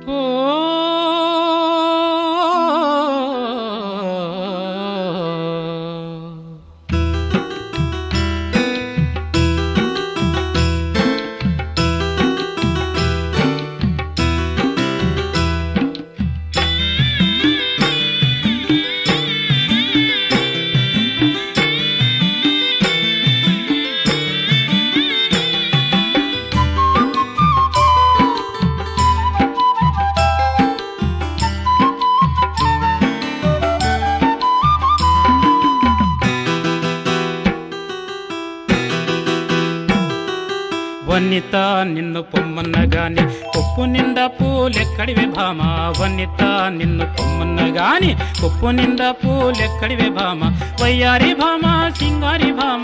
ఓ వనిత నిన్ను పొమ్మన్న గాని కొప్పు నిండా పూలెక్కడివి భామ వనిత నిన్ను పొమ్మన్న గాని కొప్పు నిండా పూలెక్కడివి భామ వయ్యారి భామ సింగారి భామ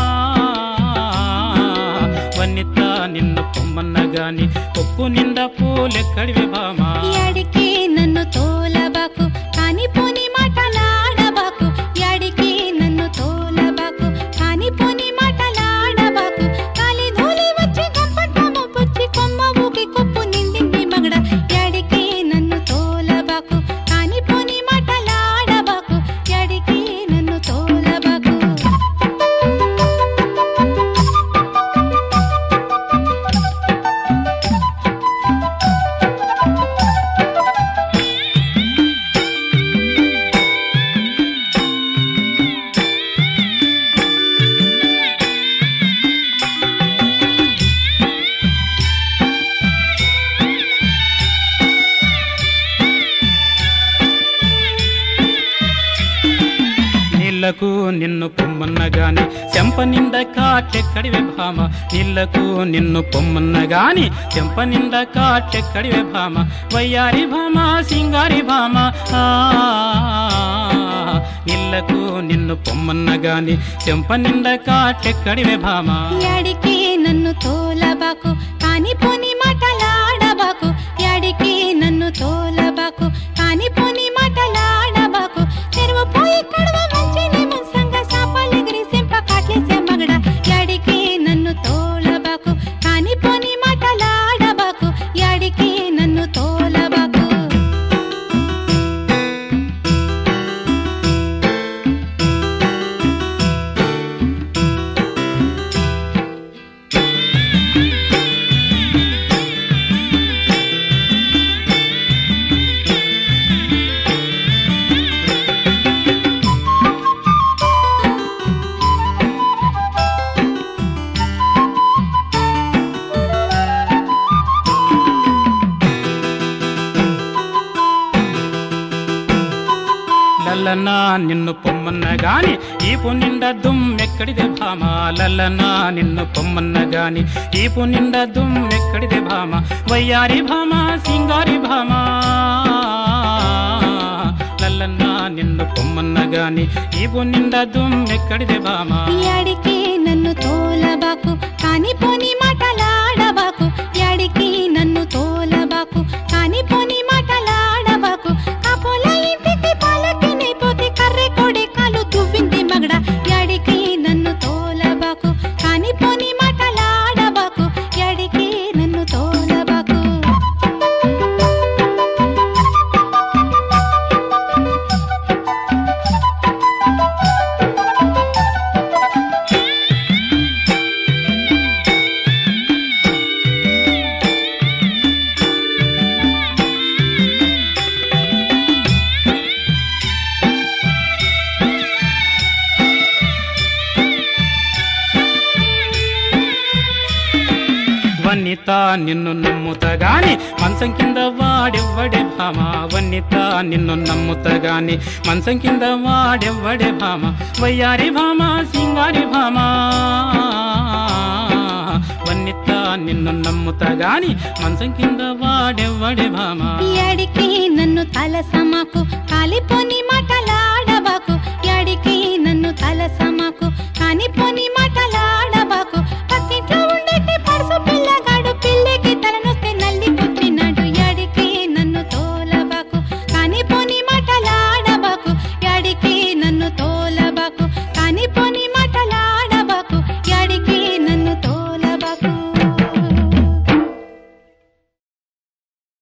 వనిత నిన్ను పొమ్మన్న గాని కొప్పు నిండా పూలెక్కడివి భామ యాడికి నన్ను తోలబాకు కాని పోని మాటలాడబాకు యాడికి నన్ను తోలబాకు కాని పోని మాటలాడబాకు కాలి ధూళి వచ్చి గంపట్టము పుచ్చి కొమ్మ ఊకి కొప్పు నిండింది మగడ యాడికి నన్ను తోలబాకు కాని పోని మాటలాడబాకు యాడికి నన్ను తోలబాకు నీళ్లకు నిన్ను పొమ్మన్న గాని చెంప నిండా కాటెక్కడివే భామ నీళ్లకు నిన్ను పొమ్మన్న గాని చెంప నిండా కాటెక్కడివే భామ వయ్యారి భామ సింగారి భామ ఆ నీళ్లకు నిన్ను పొమ్మన్న గాని చెంప నిండా కాటెక్కడివే భామ యాడికి నన్ను తోలబాకు కాని పోని మాటలాడబాకు యాడికి నన్ను తోలబాకు కాని పోని మాటలాడబాకు తెరువు పోయి కడవ మంచిని మున్సంగ సాపాలెగిరి సెంప కాట్లేసే మగడ యాడికి నన్ను తోలబాకు కాని పోని మాటలాడబాకు యాడికి నన్ను తోలబాకు లల్లనా నిన్ను పొమ్మన్న గాని ఈపు నిండా దుమ్మెక్కడిదే భామ లల్లనా నిన్ను పొమ్మన్న గాని ఈపు నిండా దుమ్మెక్కడిదే భామ వయ్యారి భామ సింగారి భామ లల్లనా నిన్ను పొమ్మన్న గాని ఈపు నిండా దుమ్మెక్కడిదే భామ యాడికి నన్ను తోలబాకు కాని పోని మాటలాడబాకు యాడికి నన్ను తోలబాకు కాని పోని మాటలాడబాకు కాపోల ఇంటికి పాలకి నెపోతే కర్రె కొడే కాలు దువ్వింది మగడ యాడికి నన్ను తోలబాకు కాని పోని మాటలాడబాకు యాడికి నన్ను తోలబాకు వనిత నిన్ను నమ్ముతగాని మంచం కింద వాడెవ్వడే భామ వనిత నిన్ను నమ్ముతగాని మంచం కింద వాడెవ్వడే భామ వయ్యారి భామ సింగారి భామ వనిత నిన్ను నమ్ముతగాని మంచం కింద వాడెవ్వడే భామ యాడికి నన్ను తలసమాకు కాలిపోని మాటలాడబాకు యాడికి